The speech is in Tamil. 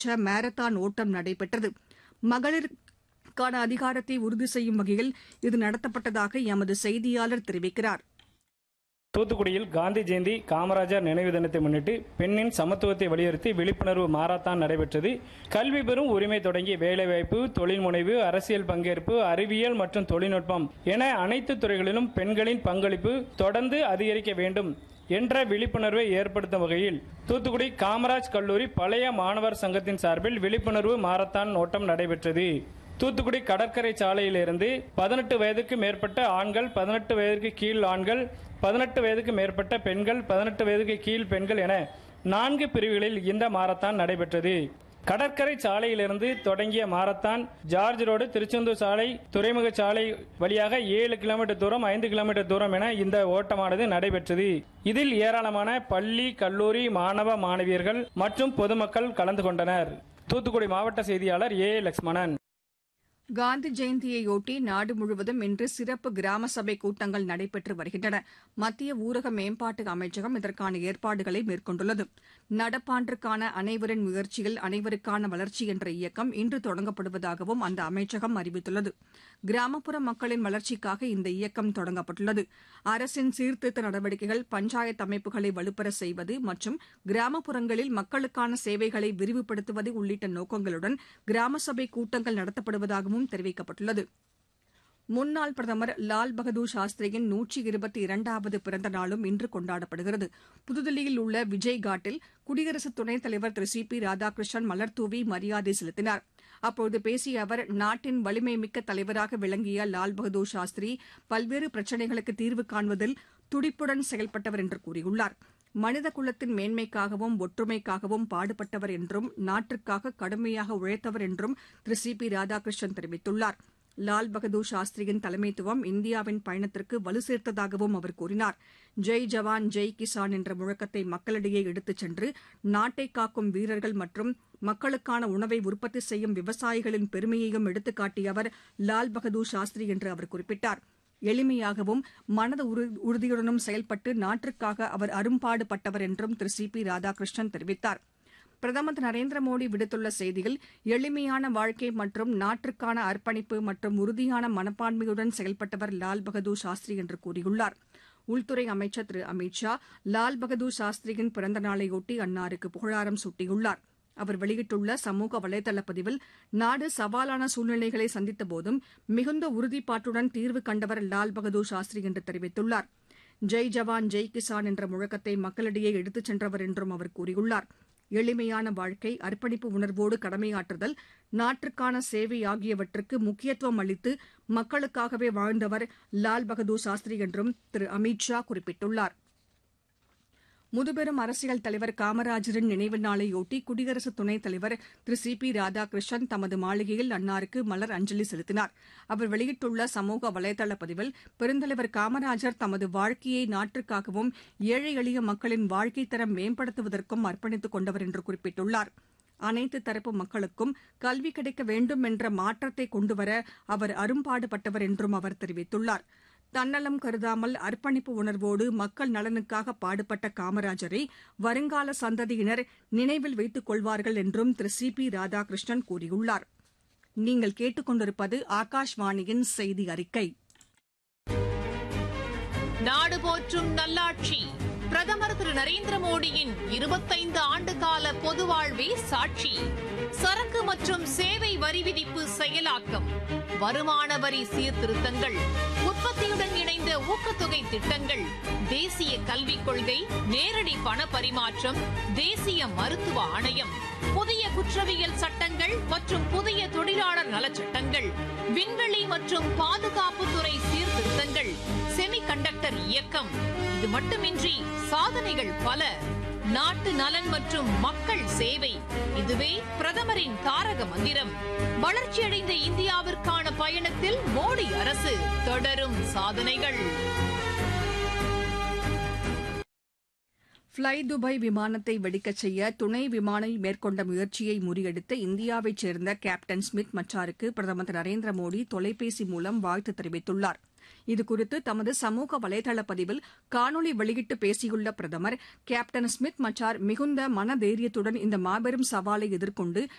மாரத்தான் ஓட்டம் நடைபெற்றது மகளிருக்கான அதிகாரத்தை உறுதி செய்யும் வகையில் இது நடத்தப்பட்டதாக எமது செய்தியாளர் தெரிவிக்கிறார் தூத்துக்குடியில் காந்தி ஜெயந்தி காமராஜர் நினைவு தினத்தை முன்னிட்டு பெண்ணின் சமத்துவத்தை வலியுறுத்தி விழிப்புணர்வு மாரத்தான் நடைபெற்றது கல்வி பெறும் உரிமை தொடங்கி வேலைவாய்ப்பு தொழில் முனைவு அரசியல் பங்கேற்பு அறிவியல் மற்றும் தொழில்நுட்பம் என அனைத்து துறைகளிலும் பெண்களின் பங்களிப்பு தொடர்ந்து அதிகரிக்க வேண்டும் என்ற விழிப்புணர்வை ஏற்படுத்தும் வகையில் தூத்துக்குடி காமராஜ் கல்லூரி பழைய மாணவர் சங்கத்தின் சார்பில் விழிப்புணர்வு மாரத்தான் ஓட்டம் நடைபெற்றது தூத்துக்குடி கடற்கரை சாலையிலிருந்து பதினெட்டு வயதுக்கு மேற்பட்ட ஆண்கள் பதினெட்டு வயதுக்கு கீழ் ஆண்கள் பதினெட்டு வயதுக்கு மேற்பட்ட பெண்கள் பதினெட்டு வயதுக்கு கீழ் பெண்கள் என நான்கு பிரிவுகளில் இந்த மாரத்தான் நடைபெற்றது கடற்கரை சாலையிலிருந்து தொடங்கிய மாரத்தான் ஜார்ஜ் ரோடு திருச்செந்தூர் சாலை துறைமுக சாலை வழியாக ஏழு கிலோமீட்டர் தூரம் ஐந்து கிலோமீட்டர் தூரம் என இந்த ஓட்டமானது நடைபெற்றது இதில் ஏராளமான பள்ளி கல்லூரி மாணவ மாணவியர்கள் மற்றும் பொதுமக்கள் கலந்து கொண்டனர் தூத்துக்குடி மாவட்ட செய்தியாளர் ஏ லட்சுமணன் காந்தி ஜெயந்தியையொட்டி நாடு முழுவதும் இன்று சிறப்பு கிராம சபை கூட்டங்கள் நடைபெற்று வருகின்றன மத்திய ஊரக மேம்பாட்டு அமைச்சகம் இதற்கான ஏற்பாடுகளை மேற்கொண்டுள்ளது நடப்பாண்டிற்கான அனைவரின் முயற்சியில் அனைவருக்கான வளர்ச்சி என்ற இயக்கம் இன்று தொடங்கப்படுவதாகவும் அந்த அமைச்சகம் அறிவித்துள்ளது கிராமப்புற மக்களின் வளர்ச்சிக்காக இந்த இயக்கம் தொடங்கப்பட்டுள்ளது அரசின் சீர்திருத்த நடவடிக்கைகள் பஞ்சாயத்து அமைப்புகளை வலுப்பெற செய்வது மற்றும் கிராமப்புறங்களில் மக்களுக்கான சேவைகளை விரிவுபடுத்துவது உள்ளிட்ட நோக்கங்களுடன் கிராம சபை கூட்டங்கள் நடத்தப்படுவதாகவும் தெரிவிக்கப்பட்டுள்ளது முன்னாள் பிரதமர் லால் பகதூர் சாஸ்திரியின் நூற்றி இருபத்தி இரண்டாவது பிறந்த நாளும் இன்று கொண்டாடப்படுகிறது புதுதில்லியில் உள்ள விஜய் காட்டில் குடியரசு துணைத் தலைவர் திரு சி பி ராதாகிருஷ்ணன் மலர்தூவி மரியாதை செலுத்தினார் அப்போது பேசிய அவர் நாட்டின் வலிமை மிக்க தலைவராக விளங்கிய லால் பகதூர் சாஸ்திரி பல்வேறு பிரச்சினைகளுக்கு தீர்வு காண்பதில் துடிப்புடன் செயல்பட்டவர் என்று கூறியுள்ளார் மனித குலத்தின் மேன்மைக்காகவும் ஒற்றுமைக்காகவும் பாடுபட்டவர் என்றும் நாட்டிற்காக கடுமையாக உழைத்தவர் என்றும் திரு சி பி ராதாகிருஷ்ணன் தெரிவித்துள்ளார் லால் பகதூர் சாஸ்திரியின் தலைமைத்துவம் இந்தியாவின் பயணத்திற்கு வலு சேர்த்ததாகவும் அவர் கூறினார் ஜெய் ஜவான் ஜெய் கிசான் என்ற முழக்கத்தை மக்களிடையே எடுத்துச் சென்று நாட்டை காக்கும் வீரர்கள் மற்றும் மக்களுக்கான உணவை உற்பத்தி செய்யும் விவசாயிகளின் பெருமையையும் எடுத்துக்காட்டிய அவர் லால் பகதூர் சாஸ்திரி என்று அவர் குறிப்பிட்டார் எளிமையாகவும் மனத உறுதியுடனும் செயல்பட்டு நாட்டிற்காக அவர் அரும்பாடுபட்டவர் என்றும் திரு சி பி ராதாகிருஷ்ணன் தெரிவித்தார் பிரதமர் திரு நரேந்திர மோடி விடுத்துள்ள செய்தியில் எளிமையான வாழ்க்கை மற்றும் நாட்டிற்கான அர்ப்பணிப்பு மற்றும் உறுதியான மனப்பான்மையுடன் செயல்பட்டவர் லால் பகதூர் சாஸ்திரி என்று கூறியுள்ளார் உள்துறை அமைச்சர் திரு அமித் ஷா லால் பகதூர் சாஸ்திரியின் பிறந்த நாளையொட்டி அன்னாருக்கு புகழாரம் சூட்டியுள்ளார் அவர் வெளியிட்டுள்ள சமூக வலைதள பதிவில் நாடு சவாலான சூழ்நிலைகளை சந்தித்தபோதும் மிகுந்த உறுதிப்பாட்டுடன் தீர்வு கண்டவர் லால் பகதூர் சாஸ்திரி என்று தெரிவித்துள்ளார் ஜெய் ஜவான் ஜெய் கிசான் என்ற முழக்கத்தை மக்களிடையே எடுத்துச் சென்றவர் என்றும் அவர் கூறியுள்ளார் எளிமையான வாழ்க்கை அர்ப்பணிப்பு உணர்வோடு கடமையாற்றுதல் நாட்டிற்கான சேவை ஆகியவற்றுக்கு முக்கியத்துவம் அளித்து மக்களுக்காகவே வாழ்ந்தவர் லால் பகதூர் சாஸ்திரி என்றும் திரு அமித் ஷா குறிப்பிட்டுள்ளார் முதுபெரும் அரசியல் தலைவர் காமராஜரின் நினைவு நாளையொட்டி குடியரசு துணைத் தலைவர் திரு சி பி ராதாகிருஷ்ணன் தமது மாளிகையில் அன்னாருக்கு மலர் அஞ்சலி செலுத்தினார் அவர் வெளியிட்டுள்ள சமூக வலைதள பதிவில் பெருந்தலைவர் காமராஜர் தமது வாழ்க்கையை நாட்டிற்காகவும் ஏழை எளிய மக்களின் வாழ்க்கை தரம் மேம்படுத்துவதற்கும் அர்ப்பணித்துக் கொண்டவர் என்று குறிப்பிட்டுள்ளார் அனைத்து தரப்பு மக்களுக்கும் கல்வி கிடைக்க வேண்டும் என்ற மாற்றத்தை கொண்டுவர அவர் அரும்பாடுபட்டவர் என்றும் அவர் தெரிவித்துள்ளார் தன்னலம் கருதாமல் அர்ப்பணிப்பு உணர்வோடு மக்கள் நலனுக்காக பாடுபட்ட காமராஜரை வருங்கால சந்ததியினர் நினைவில் வைத்துக் கொள்வார்கள் என்றும் திரு சி பி ராதாகிருஷ்ணன் கூறியுள்ளார் நீங்கள் கேட்டுக்கொண்டிருப்பது ஆகாஷ்வாணியின் செய்தி அறிக்கை நாடு போற்றும் நல்லாட்சி பிரதமர் திரு நரேந்திர மோடியின் இருபத்தைந்து ஆண்டு கால பொது வாழ்வே சாட்சி சரக்கு மற்றும் சேவை வரி விதிப்பு செயலாக்கம் வருமான வரி சீர்திருத்தங்கள் உற்பத்தியுடன் இணைந்த ஊக்கத்தொகை திட்டங்கள் தேசிய கல்விக் கொள்கை நேரடி பண பரிமாற்றம் தேசிய மருத்துவ ஆணையம் புதிய குற்றவியல் சட்டங்கள் மற்றும் புதிய தொழிலாளர் நலச்சட்டங்கள் விண்வெளி மற்றும் பாதுகாப்புத்துறை சீர்திருத்தங்கள் செமிகண்டக்டர் இயக்கம் இது மட்டுமின்றி சாதனைகள் பல நாட்டு நலன் மற்றும் மக்கள் சேவை இதுவே பிரதமரின் தாரக மந்திரம் வளர்ச்சியடைந்த இந்தியாவிற்கான பயணத்தில் மோடி அரசு தொடரும் சாதனைகள் ஃப்ளை துபாய் விமானத்தை வெடிக்கச் செய்ய துணை விமானி மேற்கொண்ட முயற்சியை முறியடித்த இந்தியாவைச் சேர்ந்த கேப்டன் ஸ்மித் மச்சாருக்கு பிரதமர் திரு நரேந்திர மோடி தொலைபேசி மூலம் வாழ்த்து தெரிவித்துள்ளார் இதுகுறித்து தமது சமூக வலைதள பதிவில் காணொலி வெளியிட்டு பேசியுள்ள பிரதமர் கேப்டன் ஸ்மித் மச்சார் மிகுந்த மனதைரியத்துடன் இந்த மாபெரும் சவாலை எதிர்கொண்டு